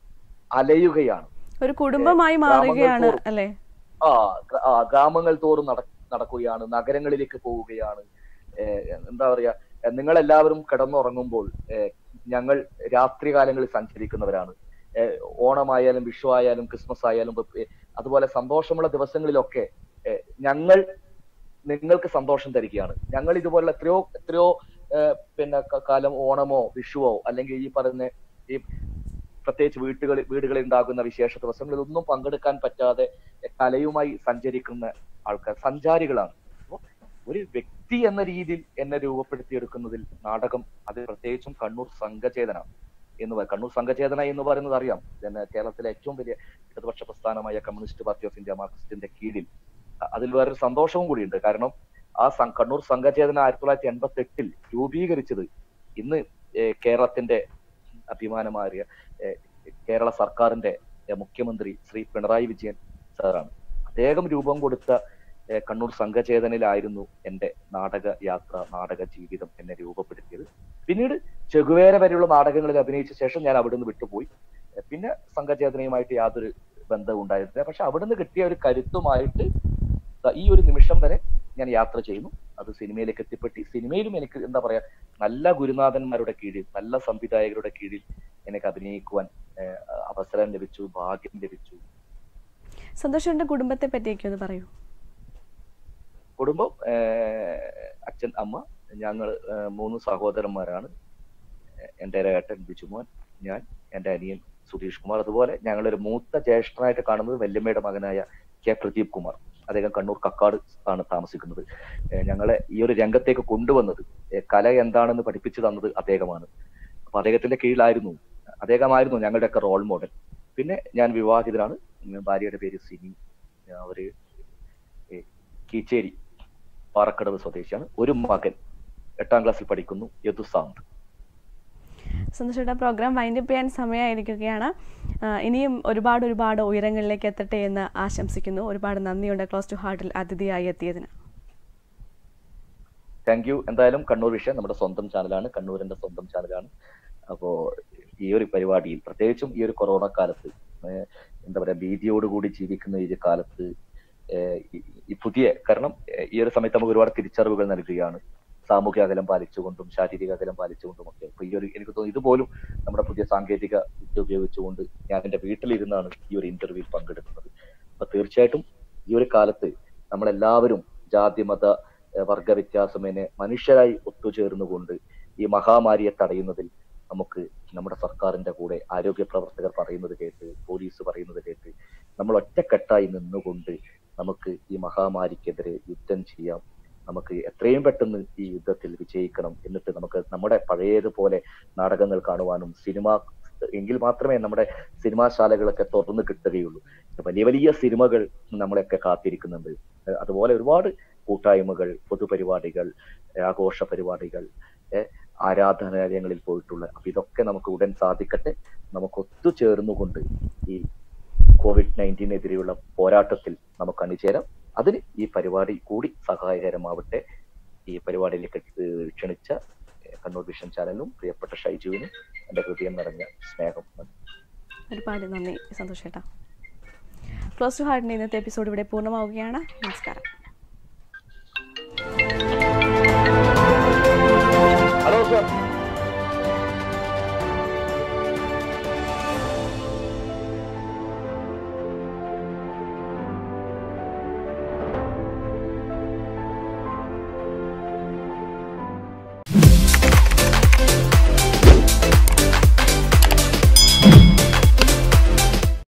അലയുകയാണ് ഒരു കുടുംബമായി മാറുകയാണ് തോറും. അല്ലേ ആ ഗ്ര- ആ ഗ്രാമങ്ങൾ തോറും നട നടക്കുകയാണ് നഗരങ്ങളിലേക്ക് പോവുകയാണ് ഏഹ് എന്താ പറയാ ഏഹ് നിങ്ങൾ എല്ലാവരും കിടന്നുറങ്ങുമ്പോൾ ഏഹ് ഞങ്ങൾ രാത്രികാലങ്ങളിൽ സഞ്ചരിക്കുന്നവരാണ് ഏഹ് ഓണമായാലും വിഷു ആയാലും ക്രിസ്മസ് ആയാലും ഏഹ് അതുപോലെ സന്തോഷമുള്ള ദിവസങ്ങളിലൊക്കെ ഏഹ് ഞങ്ങൾ നിങ്ങൾക്ക് സന്തോഷം തരികയാണ് ഞങ്ങൾ ഇതുപോലുള്ള എത്രയോ എത്രയോ ഏഹ് പിന്നെ ക- കാലം ഓണമോ വിഷുവോ അല്ലെങ്കിൽ ഈ പറയുന്ന ഈ പ്രത്യേകിച്ച് വീട്ടുകളിൽ വീടുകളിൽ ഉണ്ടാകുന്ന വിശേഷ ദിവസങ്ങളിൽ ഒന്നും പങ്കെടുക്കാൻ പറ്റാതെ കലയുമായി സഞ്ചരിക്കുന്ന ആൾക്കാർ സഞ്ചാരികളാണ് അപ്പോ ഒരു വ്യക്തി എന്ന രീതിയിൽ എന്നെ രൂപപ്പെടുത്തിയെടുക്കുന്നതിൽ നാടകം അത് പ്രത്യേകിച്ചും കണ്ണൂർ സംഘചേതന എന്ന് പറ- കണ്ണൂർ സംഘചേതന എന്ന് പറയുന്നത് അറിയാം പിന്നെ കേരളത്തിലെ ഏറ്റവും വലിയ ഇടതുപക്ഷ പ്രസ്ഥാനമായ കമ്മ്യൂണിസ്റ്റ് പാർട്ടി ഓഫ് ഇന്ത്യ മാർക്സിസ്റ്റിന്റെ കീഴിൽ അ- അതിൽ വേറൊരു സന്തോഷവും കൂടിയുണ്ട് കാരണം ആ സം- കണ്ണൂർ സംഘചേതന ആയിരത്തി തൊള്ളായിരത്തി എൺപത്തി എട്ടിൽ രൂപീകരിച്ചത് ഇന്ന് ഏഹ്, കേരളത്തിന്റെ അഭിമാനമാറിയ ഏഹ്, കേരള സർക്കാരിന്റെ ഏഹ്, മുഖ്യമന്ത്രി ശ്രീ പിണറായി വിജയൻ സാറാണ് അദ്ദേഹം രൂപം കൊടുത്ത ഏഹ്, കണ്ണൂർ സംഘചേതനയിലായിരുന്നു എന്റെ നാടക യാത്ര നാടക ജീവിതം എന്നെ രൂപപ്പെടുത്തിയത് പിന്നീട് ചെകുവേര വരെയുള്ള നാടകങ്ങളിൽ അഭിനയിച്ച ശേഷം ഞാൻ അവിടുന്ന് വിട്ടുപോയി ഏഹ്, പിന്നെ സംഘചേതനയുമായിട്ട് യാതൊരു ബന്ധവും ഉണ്ടായിരുന്നില്ല പക്ഷെ അവിടുന്ന് കിട്ടിയ ഒരു കരുത്തുമായിട്ട് ദാ ഈ ഒരു നിമിഷം വരെ ഞാൻ യാത്ര ചെയ്യുന്നു അത് സിനിമയിലേക്ക് എത്തിപ്പെട്ടി സിനിമയിലും എനിക്ക് എന്താ പറയാ നല്ല ഗുരുനാഥന്മാരുടെ കീഴിൽ നല്ല സംവിധായകരുടെ കീഴിൽ എനിക്ക് അഭിനയിക്കുവാൻ ഏഹ്, അവസരം ലഭിച്ചു ഭാഗ്യം ലഭിച്ചു സന്തോഷേട്ടൻ്റെ കുടുംബത്തെ പറ്റിയൊക്കെ ഒന്ന് പറയൂ കുടുംബം ഏഹ്, അച്ഛൻ അമ്മ ഞങ്ങൾ ഏഹ്, മൂന്ന് സഹോദരന്മാരാണ് ഏഹ്, എൻ്റെ ഏട്ടൻ ബിജുമോൻ ഞാൻ എൻ്റെ അനിയൻ സുധീഷ് കുമാർ അതുപോലെ ഞങ്ങളൊരു മൂത്ത ജ്യേഷ്ഠനായിട്ട് കാണുന്നത് വല്യമ്മയുടെ മകനായ കെ പ്രദീപ് കുമാർ അദ്ദേഹം കണ്ണൂർ കക്കാട് ആണ് താമസിക്കുന്നത് ഏഹ്, ഞങ്ങളെ ഈ ഒരു രംഗത്തേക്ക് കൊണ്ടുവന്നത് ഏഹ്, കല എന്താണെന്ന് പഠിപ്പിച്ചു തന്നത് അദ്ദേഹമാണ് അപ്പൊ അദ്ദേഹത്തിന്റെ കീഴിലായിരുന്നു അദ്ദേഹമായിരുന്നു ഞങ്ങളുടെയൊക്കെ റോൾ മോഡൽ പിന്നെ ഞാൻ വിവാഹിതനാണ് ഉം, ഭാര്യയുടെ പേര് സിനി അവര് ഏഹ്, കീച്ചേരി പാറക്കടവ് സ്വദേശിയാണ് ഒരു മകൻ എട്ടാം ക്ലാസ്സിൽ പഠിക്കുന്നു യദുസാന്ത് സന്തോഷേട്ട പ്രോഗ്രാം വൈൻഡപ്പ് ചെയ്യാൻ സമയമായിരിക്കുകയാണ് ആ, ഇനിയും ഒരുപാട് ഒരുപാട് ഉയരങ്ങളിലേക്ക് എത്തട്ടെ എന്ന് ആശംസിക്കുന്നു ഒരുപാട് നന്ദിയുണ്ട് ക്ലോസ് ടു ഹാർട്ടിൽ അതിഥിയായി എത്തിയതിന് താങ്ക് യു എന്തായാലും കണ്ണൂർ വിഷയം നമ്മുടെ സ്വന്തം ചാനലാണ് കണ്ണൂരിന്റെ സ്വന്തം ചാനലാണ് അപ്പോ ഈ ഒരു പരിപാടിയിൽ പ്രത്യേകിച്ചും ഈ ഒരു കൊറോണ കാലത്ത് ഏഹ്, എന്താ പറയാ ഭീതിയോടുകൂടി ജീവിക്കുന്ന ഈ ഒരു കാലത്ത് ഏഹ്, ഈ- ഈ പുതിയ കാരണം ഏഹ്, ഈ ഒരു സമയത്ത് നമുക്ക് ഒരുപാട് തിരിച്ചറിവുകൾ നൽകുകയാണ് സാമൂഹ്യ അകലം പാലിച്ചുകൊണ്ടും ശാരീരിക അകലം പാലിച്ചുകൊണ്ടും ഒക്കെ ഇപ്പൊ ഈ ഒരു എനിക്ക് തോന്നുന്നു ഇതുപോലും നമ്മുടെ പുതിയ സാങ്കേതിക വിദ്യ ഉപയോഗിച്ചുകൊണ്ട് ഞാൻ എന്റെ വീട്ടിലിരുന്നാണ് ഈ ഒരു ഇന്റർവ്യൂവിൽ പങ്കെടുക്കുന്നത് അപ്പൊ തീർച്ചയായിട്ടും ഈ ഒരു കാലത്ത് നമ്മളെല്ലാവരും ജാതി മത ഏഹ് വർഗ വ്യത്യാസമേനെ മനുഷ്യരായി ഒത്തുചേർന്നുകൊണ്ട് ഈ മഹാമാരിയെ തടയുന്നതിൽ നമുക്ക് നമ്മുടെ സർക്കാരിന്റെ കൂടെ ആരോഗ്യ പ്രവർത്തകർ പറയുന്നത് കേട്ട് പോലീസ് പറയുന്നത് കേട്ട് നമ്മൾ ഒറ്റക്കെട്ടായി നിന്നുകൊണ്ട് നമുക്ക് ഈ മഹാമാരിക്കെതിരെ യുദ്ധം ചെയ്യാം നമുക്ക് എത്രയും പെട്ടെന്ന് ഈ യുദ്ധത്തിൽ വിജയിക്കണം എന്നിട്ട് നമുക്ക് നമ്മുടെ പഴയതുപോലെ നാടകങ്ങൾ കാണുവാനും സിനിമ എങ്കിൽ മാത്രമേ നമ്മുടെ സിനിമാശാലകളൊക്കെ തുറന്നു കിട്ടുകയുള്ളൂ വലിയ വലിയ സിനിമകൾ നമ്മളെയൊക്കെ കാത്തിരിക്കുന്നുണ്ട് ഏഹ് അതുപോലെ ഒരുപാട് കൂട്ടായ്മകൾ പൊതുപരിപാടികൾ ഏഹ് ആഘോഷ പരിപാടികൾ ഏഹ് ആരാധനാലയങ്ങളിൽ പോയിട്ടുള്ള അപ്പൊ ഇതൊക്കെ നമുക്ക് ഉടൻ സാധിക്കട്ടെ നമുക്ക് ഒത്തുചേർന്നുകൊണ്ട് ഈ കോവിഡ് നയൻറ്റീനെതിരെയുള്ള പോരാട്ടത്തിൽ നമുക്ക് അണിചേരാം അതിന് ഈ പരിപാടി കൂടി സഹായകരമാവട്ടെ ഈ പരിപാടിയിലേക്ക് ഏഹ് ക്ഷണിച്ച ഏഹ് കണ്ണൂർ വിഷൻ ചാനലിനും പ്രിയപ്പെട്ട ഷൈജുവിനും എന്റെ ഹൃദയം നിറഞ്ഞ സ്നേഹം നന്ദി ഒരുപാട് നന്ദി സന്തോഷ് ചേട്ടാ ക്ലോസ് ടു ഹാർട്ടിൻ്റെ ഇന്നത്തെ എപ്പിസോഡ് ഇവിടെ പൂർണ്ണമാവുകയാണ് നമസ്കാരം